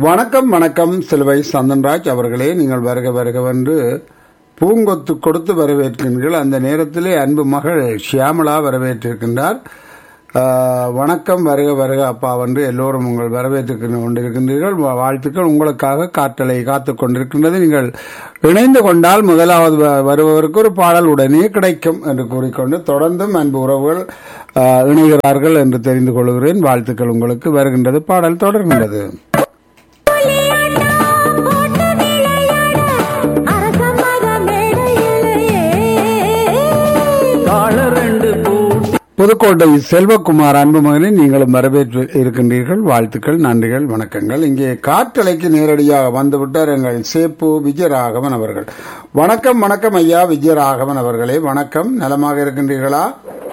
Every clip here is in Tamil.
வணக்கம் வணக்கம் சிலுவை சந்தன்ராஜ் அவர்களே நீங்கள் வருக வருகவென்று பூங்கொத்து கொடுத்து வரவேற்கின்றீர்கள் அந்த நேரத்திலே அன்பு மகள் ஷியாமளா வரவேற்றிருக்கின்றார் ஆஹ், வணக்கம் வருக வருக அப்பா என்று எல்லோரும் உங்கள் வரவேற்று கொண்டிருக்கின்றீர்கள் வா- வாழ்த்துக்கள் உங்களுக்காக காற்றலை காத்துக் கொண்டிருக்கின்றது நீங்கள் இணைந்து கொண்டால் முதலாவது வ- வருபவருக்கு ஒரு பாடல் உடனே கிடைக்கும் என்று கூறிக்கொண்டு தொடர்ந்தும் அன்பு உறவுகள் ஆஹ், இணைகிறார்கள் என்று தெரிந்து கொள்கிறேன் வாழ்த்துக்கள் உங்களுக்கு வருகின்றது பாடல் தொடர்கின்றது புதுக்கோட்டை செல்வகுமார் அன்பு மகனை நீங்களும் வரவேற்று இருக்கின்றீர்கள் வாழ்த்துக்கள் நன்றிகள் வணக்கங்கள் இங்கே காற்றலைக்கு நேரடியாக வந்துவிட்டார் எங்கள் சேப்பு விஜயராகவன் அவர்கள் வணக்கம் வணக்கம் ஐயா விஜயராகவன் அவர்களே வணக்கம் நலமாக இருக்கின்றீர்களா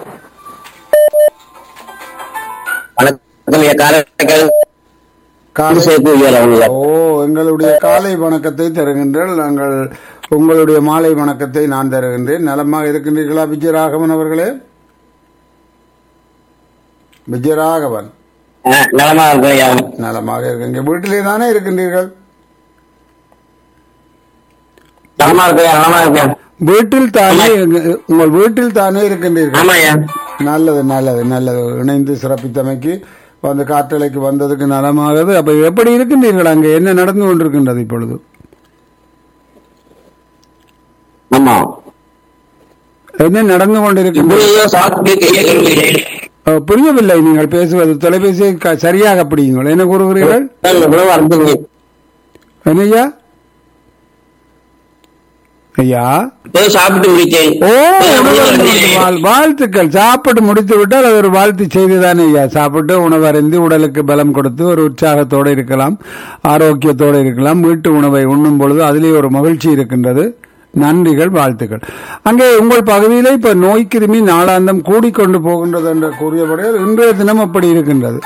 வணக்கம் ஐயா காரைக்கால் காலை சேர்த்து ஐயா ஓ எங்களுடைய காலை வணக்கத்தை தருகின்றேன் நாங்கள் உங்களுடைய மாலை வணக்கத்தை நான் தருகின்றேன் நலமாக இருக்கின்றீர்களா விஜயராகவன் அவர்களே விஜயராகவன் நலமா இருக்கும் ஐயா நலமாக இருக்கீங்க வீட்டிலே தானே இருக்கின்றீர்கள் நலமா இருக்கு ஐயா நலமா இருக்கேன் வீட்டில் தானே உங்கள் வீட்டில் தானே இருக்கின்றீர்கள் ஆமா ஐயா நல்லது நல்லது நல்லது இணைந்து சிறப்பித்தமைக்கு வந்து காற்றலைக்கு வந்ததுக்கு நலமாகுது அப்ப எப்படி இருக்கின்றீர்கள் அங்கே என்ன நடந்து கொண்டிருக்கின்றது இப்பொழுது ஆமா என்ன நடந்து கொண்டிருக்கின்றது இப்படியும் சாப்பிட்டு கையை கழுவுகிறேன். அஹ், புரியவில்லை நீங்கள் பேசுவது தொலைபேசியை க- சரியாக பிடியுங்கள் என்ன கூறுகிறீர்கள் நான் இவ்வளவு அறுந்துங்க. என்னய்யா ஐயா இப்போது சாப்பிட்டு முடித்தேன் ஓ இப்போது உணவு முடித்து அருந்துவது வந்தேன். வாழ்- வாழ்த்துக்கள் சாப்பிட்டு முடித்து விட்டால் அது ஒரு வாழ்த்து செய்திதானே ஐயா சாப்பிட்டு உணவு அருந்தி உடலுக்கு பலம் கொடுத்து ஒரு உற்சாகத்தோடு இருக்கலாம் ஆரோக்கியத்தோடு இருக்கலாம் வீட்டு உணவை உண்ணும் பொழுது அதிலே ஒரு மகிழ்ச்சி இருக்கின்றது நன்றிகள் வாழ்த்துக்கள் அங்கே உங்கள் பகுதியிலே இப்ப நோய் கிருமி நாளாந்தம் கூடிக்கொண்டு போகின்றது என்று கூறியபடியால் இன்றைய தினம் அப்படி இருக்கின்றது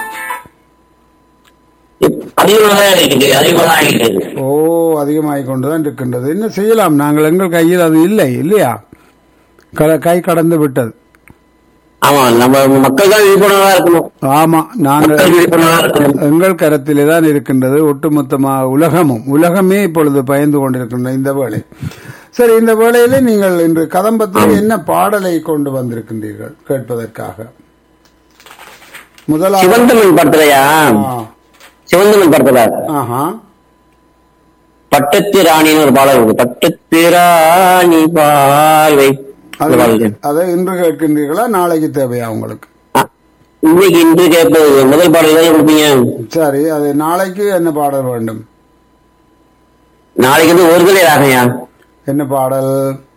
அதிகமாக இருக்குது அதிகமாக இருக்குது ஓ அதிகமாகிக் கொண்டுதான் இருக்கின்றது என்ன செய்யலாம் நாங்கள் எங்கள் கையில் அது இல்லை இல்லையா க- கை கடந்து விட்டது ஆமா நம்ம மக்கள் தான் விழிப்புணர்வா இருக்கணும் ஆமா நாங்கள் மக்கள் விழிப்புணர்வா இருக்கணும் எங்கள் கரத்திலே தான் இருக்கின்றது ஒட்டுமொத்தமாக உலகமும் உலகமே இப்பொழுது பயந்து கொண்டிருக்கின்ற இந்த வேளை சரி இந்த வேளையிலே நீங்கள் இன்று கதம்பத்தில் என்ன பாடலை கொண்டு வந்திருக்கின்றீர்கள் கேட்பதற்காக முதலாவது சிவந்தமன் படத்துலயா ஆ, சிவந்தமன் படத்துல ஆஹா பட்டத்து ராணின்னு ஒரு பாடல் இருக்கு பட்டத்து ராணி பார்வை அந்த அது- பாடல் இருக்கு. அதை இன்று கேட்கின்றீர்களா நாளைக்கு தேவையா உங்களுக்கு ஆ, இன்னைக்கு இன்று கேட்பது முதல் பாடல் தான் கொடுப்பீங்க சரி அது நாளைக்கு என்ன பாடல் வேண்டும் நாளைக்கு வந்து ஒரு கலை ராகையா என்ன பாடல்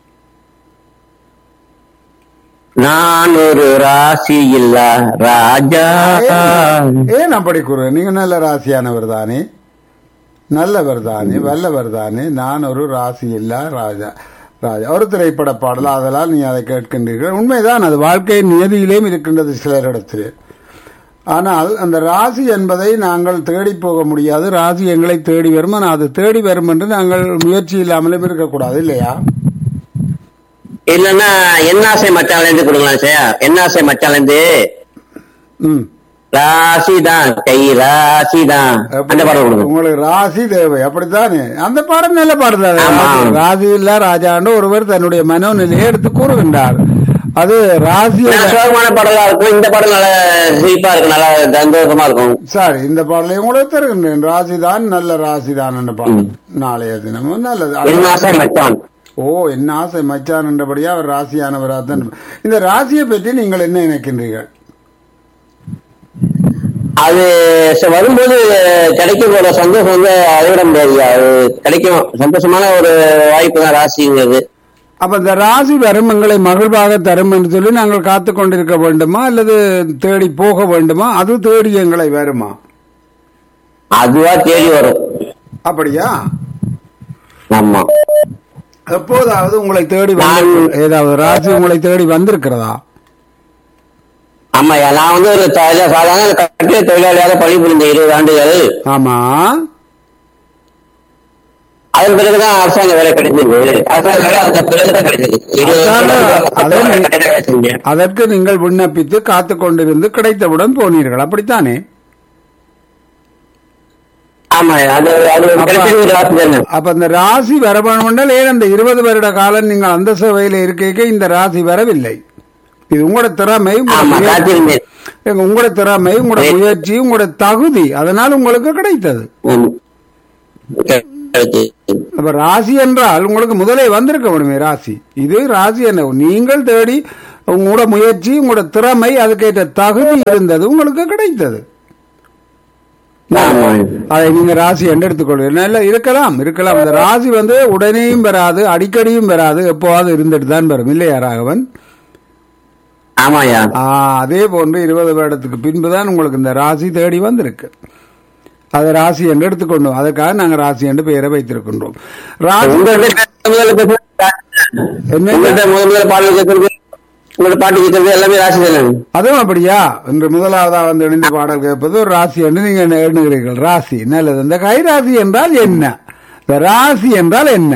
நான் ஒரு ராசி இல்ல ராஜா ஏன் அப்படி கூறுவேன் நீங்க நல்ல ராசியானவர் தானே நல்லவர் தானே வல்லவர் தானே நான் ஒரு ராசி இல்ல ராஜா ராஜா ஒரு திரைப்பட பாடல் அதனால் நீ அதை கேட்கின்றீர்கள் உண்மைதான் அது வாழ்க்கையின் நியதியிலேயும் இருக்கின்றது சிலரிடத்தில் ஆனால் அந்த ராசி என்பதை நாங்கள் தேடி போக முடியாது ராசி எங்களை தேடி வரும் ஆனால் அது தேடி வரும் என்று நாங்கள் முயற்சி இல்லாமலே இருக்கக்கூடாது இல்லையா இல்லன்னா என்னாசை மச்சால இருந்து கொடுக்கலாம் சார் என்னாசை மச்சால இருந்து ம் ராசி தான் கை ராசி தான் அந்த பாடல் கொடுங்க உங்களுக்கு ராசி தேவை அப்படித்தானே அந்த பாடம் நல்ல பாடம் தானே ஆமா. ராசி- ராசி இல்ல ராஜாண்டு ஒருவர் தன்னுடைய மனோநிலையை எடுத்து கூறுகின்றார் அது ராசி நான் சோகமான பாடலா இருக்கும் இந்த பாடல் நல்ல சிரிப்பா இருக்கும் நல்லா சந்தோஷமா இருக்கும் சாரி இந்த பாடலையும் கூட தருகின்றேன் ராசிதான் நல்ல ராசிதான் என்ற பாடல் நாளைய தினமும் நல்லது என்னாசை மச்சான் ஓ என்ன ஆசை மச்சான் என்றபடியா அவர் ராசியானவராக தான் இந்த ராசியை பற்றி நீங்கள் என்ன நினைக்கின்றீர்கள் அது ச- வரும்போது கிடைக்கும் போற சந்தோஷம் வந்து அளவிட முடியாது அது கிடைக்கும் சந்தோஷமான ஒரு வாய்ப்பு தான் ராசிங்கிறது அப்ப இந்த ராசி வரும் எங்களை மகிழ்வாக தரும் என்று சொல்லி நாங்கள் காத்து கொண்டிருக்க வேண்டுமா அல்லது தேடி போக வேண்டுமா அது தேடி எங்களை வருமா அதுவா தேடி வரும் அப்படியா ஆமா எப்போதாவது உங்களை தேடி வந்து ஏதாவது ராசி உங்களை தேடி வந்திருக்கிறதா ஆமா நான் வந்து ஒரு த- சாதாரண கட்டிட தொழிலாளியாக பணிபுரிந்த இருபது ஆண்டுகள் ஆமா அதன் பிறகுதான் அரசாங்க வேலை கிடைச்சது அரசாங்க வேலை அந்த பிறகுதான் கிடைச்சது இருபது அரசாங்க- ஆண்டுகள் அதான் கட்டிட வேலை செஞ்சேன். அதற்கு நீங்கள் விண்ணப்பித்து காத்து கொண்டிருந்து கிடைத்தவுடன் போனீர்கள் அப்படித்தானே ஆமாய்யா அது அது கிடைச்சது ஒரு ராசி தானே அப்ப இந்த ராசி வரவேண்டுமென்றால் ஏன் அந்த இருபது வருட காலம் நீங்கள் அந்த சேவையில இருக்க இந்த ராசி வரவில்லை இது உங்களோட திறமை உங்களோட ஆமா முயற்சி. காத்திருந்தேன் ஏங்க, உங்களோட திறமை உங்களோட முயற்சி உங்களோட தகுதி அதனால் உங்களுக்கு கிடைத்தது ஆமா. கிடைச்சது. அப்ப ராசி என்றால் உங்களுக்கு முதலே வந்திருக்க வேணுமே ராசி இது ராசி என்ன நீங்கள் தேடி உங்களோட முயற்சி உங்களோட திறமை அதுக்கேற்ற தகுதி இருந்தது உங்களுக்கு கிடைத்தது ஆமா. அதை நீங்க ராசி என்று எடுத்துக்கொள்வீங்க நல்ல இருக்கலாம் இருக்கலாம் அந்த ராசி வந்து உடனேயும் வராது அடிக்கடியும் வராது எப்போவாது இருந்துட்டு தான் வரும் இல்லையா ராகவன் ஆமாய்யா ஆ, அதே போன்று இருபது வருடத்துக்கு பின்புதான் உங்களுக்கு இந்த ராசி தேடி வந்திருக்கு அதை ராசி என்று எடுத்துக்கொண்டோம் அதுக்காக நாங்க ராசி என்று பெயரை வைத்திருக்கின்றோம் ராசி உங்கள்கிட்ட முதல்ல பேசுறது என்ன உங்கள்கிட்ட முதல் முதல்ல பாடல் கேட்கறது உங்களோட பாட்டு கேட்கறது எல்லாமே ராசி தானே அதுவும் அப்படியா இன்று முதலாவதா வந்து இணைந்து பாடல் கேட்பது ஒரு ராசி என்று நீங்க என்ன எண்ணுகிறீர்கள் ராசி நல்லது இந்த கை ராசி என்றால் என்ன இந்த ராசி என்றால் என்ன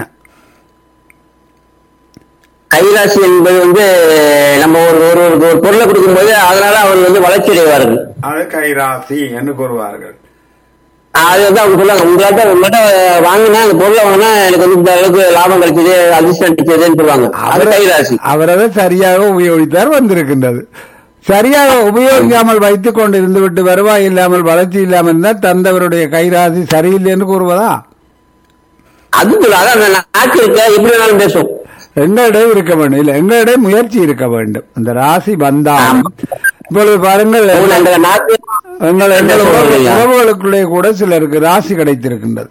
கைராசி என்பது வந்து நம்ம ஒரு ஒரு ஒரு ஒரு பொருளை கொடுக்கும்போது அதனால அவர் வந்து வளர்ச்சி அடைவார்கள் அது கை ராசி என்று கூறுவார்கள் அது வந்து அவங்க சொல்லுவாங்க உங்கள்கிட்ட உங்கள்கிட்ட வாங்கினா அந்த பொருளை வாங்கினா எனக்கு வந்து இந்த அளவுக்கு லாபம் கிடைச்சது அதிர்ஷ்டம் கிடைச்சதுன்னு சொல்லுவாங்க அது கைராசி அவர் அதை சரியாக உபயோகித்தார் வந்திருக்கின்றது சரியாக உபயோகிக்காமல் வைத்துக் கொண்டு இருந்து விட்டு வருவாய் இல்லாமல் வளர்ச்சி இல்லாமல் இருந்தால் தந்தவருடைய கைராசி சரியில்லை என்று கூறுவதா அது சொல்ல அதான் அந்த நாக்கு இருக்க எப்படி வேணாலும் பேசும் எங்களிடம் இருக்க வேண்டும் இல்ல எங்களிடம் முயற்சி இருக்க வேண்டும் அந்த ராசி வந்தால் இப்பொழுது பாருங்கள் அவங்க அந்த நாக்கு எங்கள் எங்கள் உறவு- சொல்றீங்க. உறவுகளுக்குள்ளே கூட சிலருக்கு ராசி கிடைத்திருக்கின்றது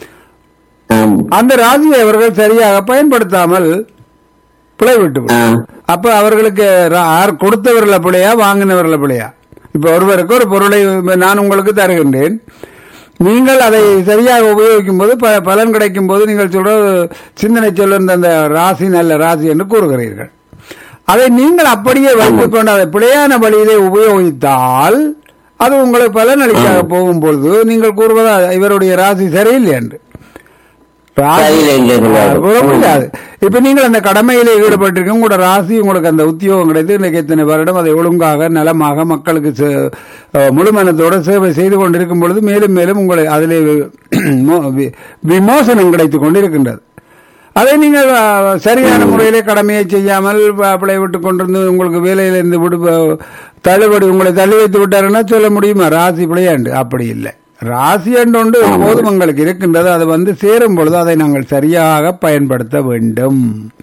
ஆமா. அந்த ராசியை அவர்கள் சரியாக பயன்படுத்தாமல் பிழை விட்டு ஆ. அப்ப அவர்களுக்கு ரா- யார் கொடுத்தவர்கள பிழையா வாங்கினவர்கள பிழையா இப்ப ஒருவருக்கு ஒரு பொருளை நான் உங்களுக்கு தருகின்றேன் நீங்கள் அதை சரியாக உபயோகிக்கும் போது ப- பலன் கிடைக்கும் போது நீங்கள் சொல்ற சிந்தனை சொல்லுந்த அந்த ராசி நல்ல ராசி என்று கூறுகிறீர்கள் அதை நீங்கள் அப்படியே வைத்துக் கொண்டு அதை பிழையான வழியிலே உபயோகித்தால் அது உங்களுக்கு பலன் அளிக்காக போகும்பொழுது நீங்கள் கூறுவதா இவருடைய ராசி சரியில்லை என்று ராசி சரியில்லை என்று சொல்லுவாங்க. கூற முடியாது இப்ப நீங்கள் அந்த கடமையிலே ஈடுபட்டிருக்க உங்களோட ராசி உங்களுக்கு அந்த உத்தியோகம் கிடைத்து இன்னைக்கு இத்தனை வருடம் அதை ஒழுங்காக நலமாக மக்களுக்கு சே- அஹ், முழு மனத்தோட சேவை செய்து கொண்டிருக்கும் பொழுது மேலும் மேலும் உங்களை அதிலே மோ- வி- விமோசனம் கிடைத்துக் கொண்டிருக்கின்றது அதை நீங்கள் அஹ், சரியான முறையிலே கடமையை செய்யாமல் ப- பிழை விட்டு கொண்டிருந்து உங்களுக்கு வேலையிலிருந்து விடு தள்ளுபடி உங்களை தள்ளி வைத்து விட்டாருன்னா சொல்ல முடியுமா ராசி பிழையாண்டு அப்படி இல்லை ராசி என்று ஒன்று எப்போதும் உங்களுக்கு இருக்கின்றது அது வந்து சேரும் பொழுது அதை நாங்கள் சரியாக பயன்படுத்த வேண்டும்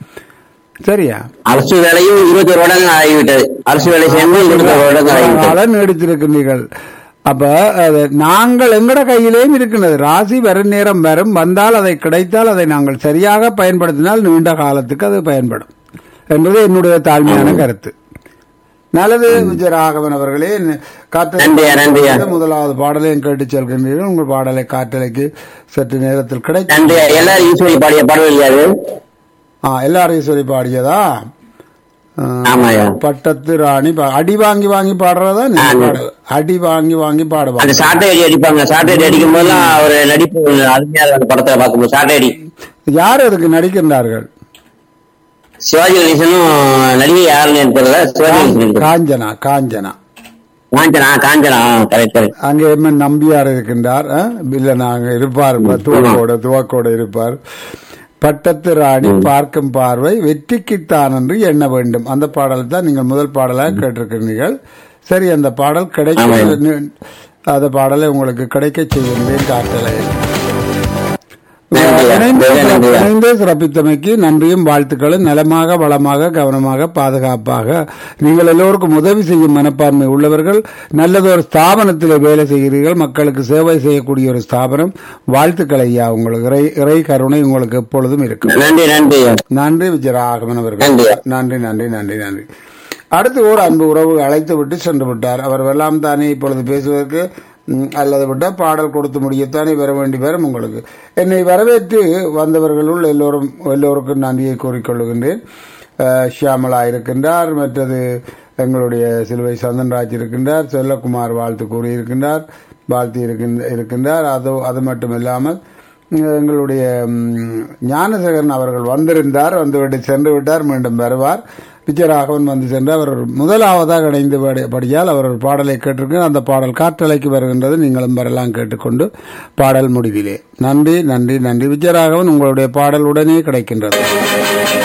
சரியா அரசு வேலையும் இருபத்தி ஒரு வருடங்கள் ஆகிவிட்டது அரசு வேலை சேர்ந்து இருபத்தி ஒரு வருடங்கள் ஆகிவிட்டது கால நீடித்திருக்கின்றீர்கள் அப்ப அது நாங்கள் எங்கட கையிலேயும் இருக்கின்றது ராசி வரும் நேரம் வரும் வந்தால் அதை கிடைத்தால் அதை நாங்கள் சரியாக பயன்படுத்தினால் நீண்ட காலத்துக்கு அது பயன்படும் என்பது என்னுடைய தாழ்மையான கருத்து நல்லது விஜயராகவன் அவர்களே நன்றியா, நன்றியா. காற்று முதலாவது பாடலையும் கேட்டு செல்கின்றீர்கள் உங்கள் பாடலை காற்றலைக்கு சற்று நேரத்தில் கிடைக்கும் நன்றி எல்லாரும் ஈஸ்வரி பாடிய பாடல் இல்லையாது ஆ, எல்லாரையும் சொல்லி பாடியதா ஆ, ஆமாயா பட்டத்து ராணி பா- அடி வாங்கி வாங்கி பாடுறதா நீங்க ஆமா. பாடல் அடி வாங்கி வாங்கி பாடுவாங்க அந்த சாட்டை அடி அடிப்பாங்க சாட்டை அடி அடிக்கும் போதெல்லாம் அவர் நடிப்பு அருமையா இருக்கும் அந்த படத்துல பார்க்கும்போது சாட்டை அடி யார் அதுக்கு நடிக்கின்றார்கள் சிவாஜி கணேசனும் நடிகை யாருன்னு எனக்கு தெரியல சிவாஜி கணேசன் நடிக்கிறார். காஞ்சனா காஞ்சனா காஞ்சனா காஞ்சனா கரெக்ட் கரெக்ட் அங்கே எம் என் நம்பியார் இருக்கின்றார் ஆ? இல்ல நாங்க இருப்பார் துவக்கோட துவக்கோட இருப்பார் பட்டத்து ராணி பார்க்கும் பார்வை வெற்றிக்குத்தான் என்று எண்ண வேண்டும் அந்த பாடல் தான் நீங்கள் முதல் பாடலாக கேட்டிருக்கிறீர்கள் சரி அந்த பாடல் கிடைக்க ஆமாம். அந்த பாடலை உங்களுக்கு கிடைக்க செய்கின்றேன் காட்டலை நன்றியா. இணைந்து நன்றியா. இணைந்து சிறப்பித்தமைக்கு நன்றியும் வாழ்த்துக்களும் நலமாக வளமாக கவனமாக பாதுகாப்பாக நீங்கள் எல்லோருக்கும் உதவி செய்யும் மனப்பான்மை உள்ளவர்கள் நல்லதொரு ஸ்தாபனத்தில் வேலை செய்கிறீர்கள் மக்களுக்கு சேவை செய்யக்கூடிய ஒரு ஸ்தாபனம் வாழ்த்துக்கள் ஐயா உங்களுக்கு இறை இறை கருணை உங்களுக்கு எப்பொழுதும் இருக்கும் நன்றி நன்றி நன்றி விஜயராகவன் அவர்கள் நன்றியா. நன்றி நன்றி நன்றி நன்றி அடுத்து ஒரு அன்பு உறவு அழைத்து விட்டு சென்று விட்டார் அவர் வெல்லாம் தானே இப்பொழுது பேசுவதற்கு ம், அல்லது விட்டால் பாடல் கொடுத்து முடியத்தானே வர வேண்டி வரும் உங்களுக்கு என்னை வரவேற்று வந்தவர்களுள் எல்லோரும் எல்லோருக்கும் நன்றியை கூறிக்கொள்ளுகின்றேன் அஹ், ஷியாமளா இருக்கின்றார் மற்றது எங்களுடைய சிலுவை சந்தன்ராஜ் இருக்கின்றார் செல்லகுமார் வாழ்த்து கூறியிருக்கின்றார் வாழ்த்து இருக்கின்ற இருக்கின்றார் அது அது மட்டும் இல்லாமல் எங்களுடைய ம், ஞானசேகரன் அவர்கள் வந்திருந்தார் வந்துவிட்டு சென்று விட்டார் மீண்டும் வருவார் விஜயராகவன் வந்து சென்று அவர் முதலாவதாக இணைந்து படி- படியால் அவர் ஒரு பாடலை கேட்டிருக்கிறார் அந்த பாடல் காற்றலைக்கு வருகின்றது நீங்களும் வரலாம் கேட்டுக்கொண்டு பாடல் முடிவிலே நன்றி நன்றி நன்றி விஜயராகவன் உங்களுடைய பாடல் உடனே கிடைக்கின்றது